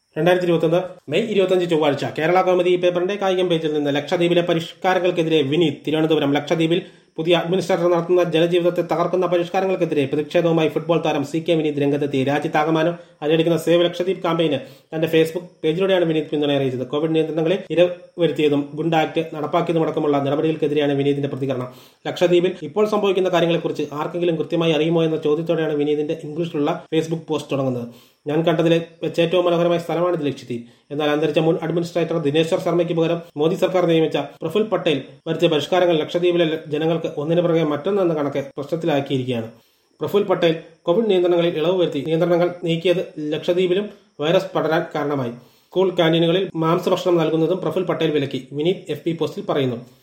രണ്ടായിരത്തി ഇരുപത്തൊന്ന് മെയ് ഇരുപത്തഞ്ച് ചൊവ്വാഴ്ച കേരള കോമഡി പേപ്പറിന്റെ കായികം പേജിൽ നിന്ന് ലക്ഷദ്വീപിലെ പരിഷ്കാരങ്ങൾക്കെതിരെ വിനീത് തിരുവനന്തപുരം ലക്ഷദ്വീപിൽ പുതിയ അഡ്മിനിസ്ട്രേറ്റർ നടത്തുന്ന ജനജീവിതത്തെ തകർക്കുന്ന പരിഷ്കാരങ്ങൾക്കെതിരെ പ്രതിഷേധവുമായി ഫുട്ബോൾ താരം സി കെ വിനീത് രംഗത്തെത്തി രാജ്യത്താകമാനം അലയടിക്കുന്ന സേവ് ലക്ഷദ്വീപ് ക്യാമ്പയിന് തന്റെ ഫേസ്ബുക്ക് പേജിലൂടെയാണ് വിനീത് പിന്തുണ അറിയിച്ചത് കോവിഡ് നിയന്ത്രണങ്ങളിൽ ഇരവ് വരുത്തിയതും ഗുണ്ട ആക്ട് നടപ്പാക്കിയതുമടക്കമുള്ള നടപടികൾക്കെതിരെയാണ് വിനീതിന്റെ പ്രതികരണം ലക്ഷദ്വീപിൽ ഇപ്പോൾ സംഭവിക്കുന്ന കാര്യങ്ങളെക്കുറിച്ച് ആർക്കെങ്കിലും കൃത്യമായി അറിയുമോ എന്ന ചോദ്യത്തോടെയാണ് വിനീതിന്റെ ഇംഗ്ലീഷിലുള്ള ഫേസ്ബുക്ക് പോസ്റ്റ് തുടങ്ങുന്നത് ഞാൻ കണ്ടതിലെ വെച്ച് ഏറ്റവും മനോഹരമായ സ്ഥലമാണിത് ലക്ഷദ്വീപ് എന്നാൽ അന്തരിച്ച മുൻ അഡ്മിനിസ്ട്രേറ്റർ ദിനേശ്വർ ശർമ്മയ്ക്ക് പകരം മോദി സർക്കാർ നിയമിച്ച പ്രഫുൽ പട്ടേൽ വരുത്തിയ പരിഷ്കാരങ്ങൾ ലക്ഷദ്വീപിലെ ജനങ്ങൾക്ക് ഒന്നിനു പുറകെ മറ്റൊന്നെന്ന കണക്ക് പ്രശ്നത്തിലാക്കിയിരിക്കുകയാണ് പ്രഫുൽ പട്ടേൽ കോവിഡ് നിയന്ത്രണങ്ങളിൽ ഇളവ് വരുത്തി നിയന്ത്രണങ്ങൾ നീക്കിയത് ലക്ഷദ്വീപിലും വൈറസ് പടരാൻ കാരണമായി സ്കൂൾ ക്യാന്റീനുകളിൽ മാംസഭക്ഷണം നൽകുന്നതും പ്രഫുൽ പട്ടേൽ വിലക്കി വിനീത് എഫ് പി പോസ്റ്റിൽ പറയുന്നു